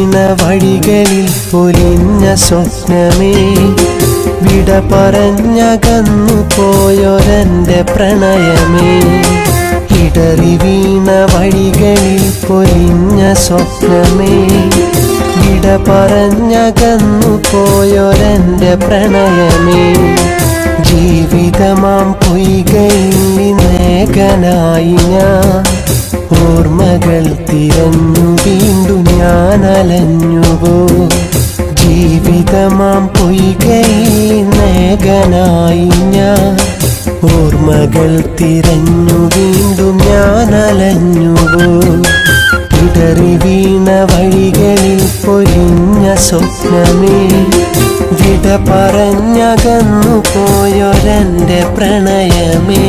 വീണ വഴികളിൽ പൊലിഞ്ഞ സ്വപ്നമേ വിട പറഞ്ഞകന്നു പോയൊരെന്റെ പ്രണയമേ ഇടറി വീണ വഴികളിൽ പൊലിഞ്ഞ സ്വപ്നമേ വിട പറഞ്ഞകന്നു പോയൊരെന്റെ പ്രണയമേ ജീവിതമാം പൊയ്കയിൽ നേകനായി ഞാൻ ഓർമ്മകൾ തിരഞ്ഞു വീണ്ടും ഞാൻ അലഞ്ഞുവോ ജീവിതമാം പൊയ്കയിൽ നേകനായി ഞാൻ ഓർമ്മകൾ തിരഞ്ഞു വീണ്ടും ഞാൻ അലഞ്ഞുവോ ഇടറി വീണ വഴികളിൽ പൊലിഞ്ഞ സ്വപ്നമേ വിട പറഞ്ഞകന്നു പോയൊരെന്റെ പ്രണയമേ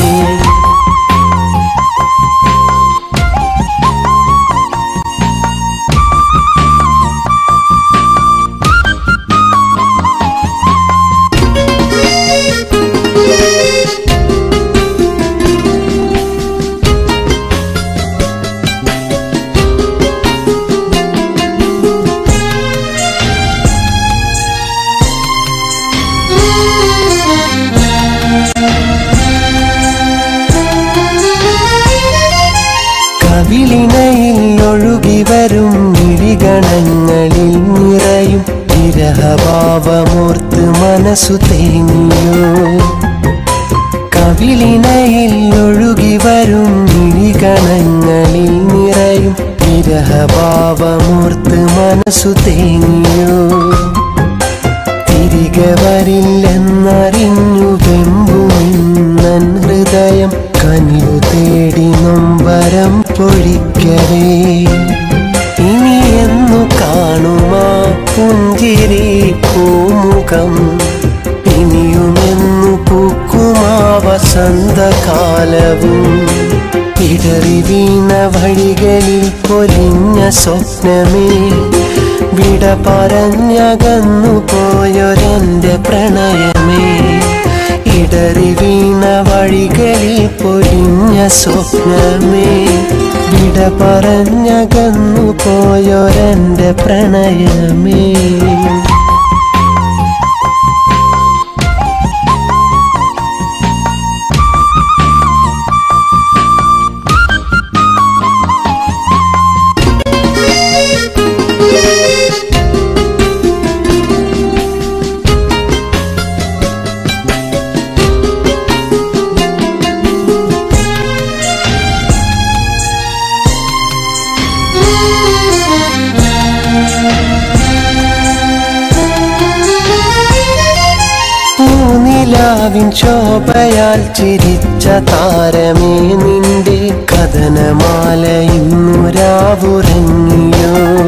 കവിളിനയിൽ ഒഴുകി വരും മിഴിഗണങ്ങളിൽ നിറയും വിരഹഭാവമോർത്ത് മനസ്സു തേങ്ങിയോ കവിളിനയിൽ ഒഴുകി വരും മിഴിഗണങ്ങളിൽ നിറയും വിരഹഭാവമോർത്ത് മനസ്സു തേങ്ങിയോ തിരികെ വരില്ലെന്നറിഞ്ഞു വെമ്പുമിന്നൻ ഹൃദയം കനിവു തേടി നൊമ്പരം പൊഴിക്കവേ ഇനി എന്നു കാണുമാ പുഞ്ചിരി പൂമുഖം ഇനിയുമെന്നു പൂക്കുമാ വസന്തകാലവും ഇടറി വീണ വഴികളിൽ പൊലിഞ്ഞ സ്വപ്നമേ വിട പറഞ്ഞകന്നു പോയൊരെന്റെ പ്രണയമേ ഇടറി വീണ വഴികളിൽ പൊലിഞ്ഞ സ്വപ്നമേ വിട പറഞ്ഞകന്നു പോയൊരെന്റെ പ്രണയമേ പൂനിലാവിൻ ശോഭയാൽ ചിരിച്ച താരമേ നിന്റെ കഥനമാല ഇന്നു രാവുറങ്ങിയോ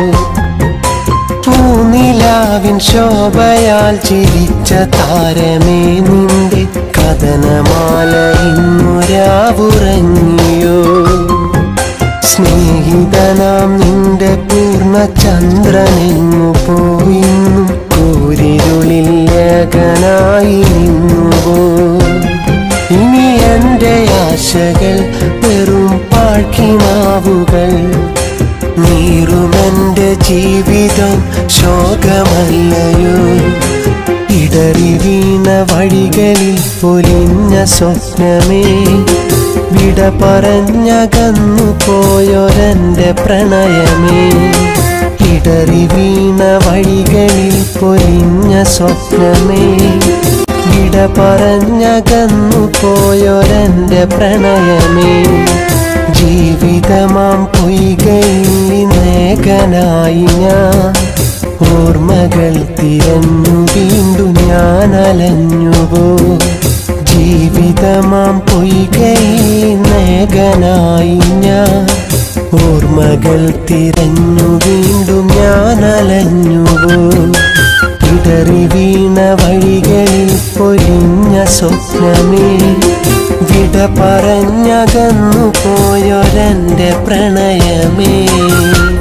പൂനിലാവിൻ ശോഭയാൽ ചിരിച്ച താരമേ നിന്റെ കഥനമാല ഇന്നു രാവുറങ്ങിയോ സ്നേഹിതനാം നിന്റെ പൂർണ്ണ ചന്ദ്രനെങ്ങു പോയിന്നു കൂരിരുളിൽ ഏകനായി നിന്നുവോ ഇനി എൻ്റെ ആശകൾ വെറും പാഴ്ക്കിനാവുകൾ നീറുമെൻ്റെ ജീവിതം ശോകമല്ലയോ ഇടറി വീണ വഴികളിൽ പൊലിഞ്ഞ സ്വപ്നമേ വിട പറഞ്ഞകന്നു പോയൊരെന്റെ പ്രണയമേ ഇടറി വീണ വഴികളിൽ പൊലിഞ്ഞ സ്വപ്നമേ വിട പറഞ്ഞകന്നു പോയൊരെന്റെ പ്രണയമേ ജീവിതമാം പൊയ്കയിൽ നേകനായി ഞാൻ ഓർമ്മകൾ തിരഞ്ഞു വീണ്ടും ഞാൻ അലഞ്ഞുവോ ജീവിതമാം പൊയ്കയിൽ നേകനായി ഞാൻ ഓർമ്മകൾ തിരഞ്ഞു വീണ്ടും ഞാൻ അലഞ്ഞുവോ ഇടറി വീണ വഴികളിൽ പൊലിഞ്ഞ സ്വപ്നമേ വിട പറഞ്ഞകന്നു പോയൊരെന്റെ പ്രണയമേ